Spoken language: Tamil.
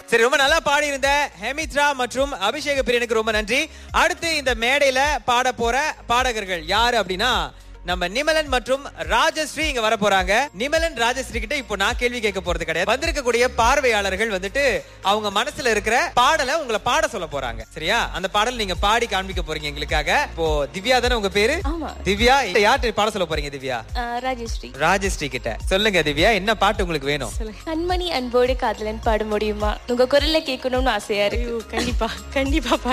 சரி ரொம்ப நல்லா பாடி இருந்த ஹெமித்ரா மற்றும் அபிஷேக பிரியனுக்கு ரொம்ப நன்றி அடுத்து இந்த மேடையில பாட போற பாடகர்கள் யாரு அப்படின்னா நம்ம நிமலன் மற்றும் ராஜஸ்ரீ இங்க வர போறாங்க நிமலன் ராஜஸ்ரீ கிட்ட இப்போ நான் கேள்வி கேட்க போறது கிடையாது வந்திருக்கக்கூடிய பார்வையாளர்கள் வந்துட்டு அவங்க மனசுல இருக்கிற பாடலை உங்களை பாட சொல்ல போறாங்க சரியா அந்த பாடல் நீங்க பாடி காண்பிக்க போறீங்க எங்களுக்காக இப்போ திவ்யா தானே உங்க பேரு ஆமா திவ்யா யார்கிட்ட பாட சொல்ல போறீங்க திவ்யா ஆ, ராஜஸ்ரீ ராஜஸ்ரீ கிட்ட சொல்லுங்க திவ்யா என்ன பாட்டு உங்களுக்கு வேணும் கண்மணி அன்போடு காதலன் பாட முடியுமா உங்க குரல்ல கேட்கணும்னு ஆசையா இருக்கு கண்டிப்பா கண்டிப்பா